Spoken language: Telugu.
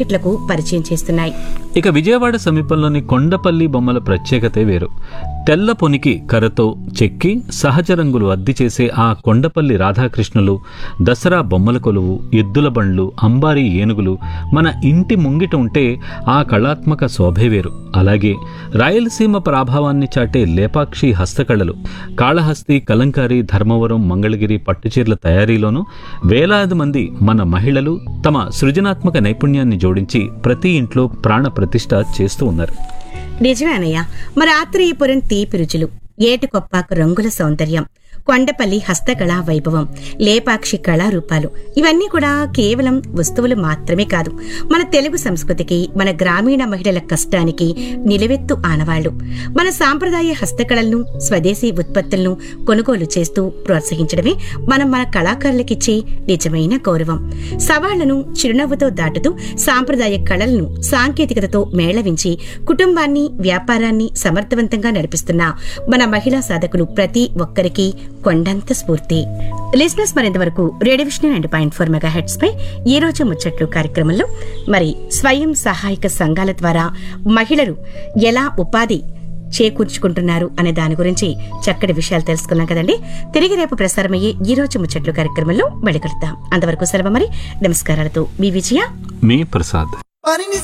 మార్కెట్లకు పరిచయం చేస్తున్నాయి ఇక విజయవాడ సమీపంలోని కొండపల్లి బొమ్మల ప్రత్యేకతే వేరు తెల్ల పొనికి కర్రతో చెక్కి సహజ రంగులు అద్ది చేసే ఆ కొండపల్లి రాధాకృష్ణులు దసరా బొమ్మల కొలువు ఎద్దుల బండ్లు అంబారీ ఏనుగులు మన ఇంటి ముంగిట ఉంటే ఆ కళాత్మక శోభే వేరు అలాగే రాయలసీమ ప్రాభావాన్ని చాటే లేపాక్షి హస్తకళలు కాళహస్తి కలంకారి ధర్మవరం మంగళగిరి పట్టుచీరల తయారీలోనూ వేలాది మంది మన మహిళలు తమ సృజనాత్మక నైపుణ్యాన్ని జోడించి ప్రతి ఇంట్లో ప్రాణ ప్రతిష్ఠ చేస్తూ ఉన్నారు నిజమే అన్నయ్య మరి ఆత్రేయపురం తీపి రుచులు ఏటికొప్పాకు రంగుల సౌందర్యం కొండపల్లి హస్తకళా వైభవం లేపాక్షి కళారూపాలు ఇవన్నీ కూడా కేవలం వస్తువులు మాత్రమే కాదు మన తెలుగు సంస్కృతికి మన గ్రామీణ మహిళల కష్టానికి నిలవెత్తు ఆనవాళ్లు మన సాంప్రదాయ హస్తకళలను స్వదేశీ ఉత్పత్తులను కొనుగోలు చేస్తూ ప్రోత్సహించడమే మనం మన కళాకారులకిచ్చే నిజమైన గౌరవం సవాళ్లను చిరునవ్వుతో దాటుతూ సాంప్రదాయ కళలను సాంకేతికతతో మేళవించి కుటుంబాన్ని వ్యాపారాన్ని సమర్థవంతంగా నడిపిస్తున్న మన మహిళా సాధకులు ప్రతి ఒక్కరికి కొండంత స్ఫూర్తి లిజినెస్ మరింతవరకు రేడియో విషన్ and point four megahertz పై ఈ రోజు ముచ్చట్లు కార్యక్రమంలో మరి స్వయం సహాయక సంఘాల ద్వారా మహిళలు ఎలా ఉపాధి చేకూర్చుకుంటున్నారు అనే దాని గురించి చక్కటి విషయాలు తెలుసుకున్నాం కదండి తిరిగి రేపు ప్రసారమయ్యే ఈ రోజు ముచ్చట్లు కార్యక్రమంలో మళ్ళీ కలుద్దాం అంతవరకు సెలవు మరి నమస్కారాలతో మీ విజయ మీ ప్రసాద్ పనిని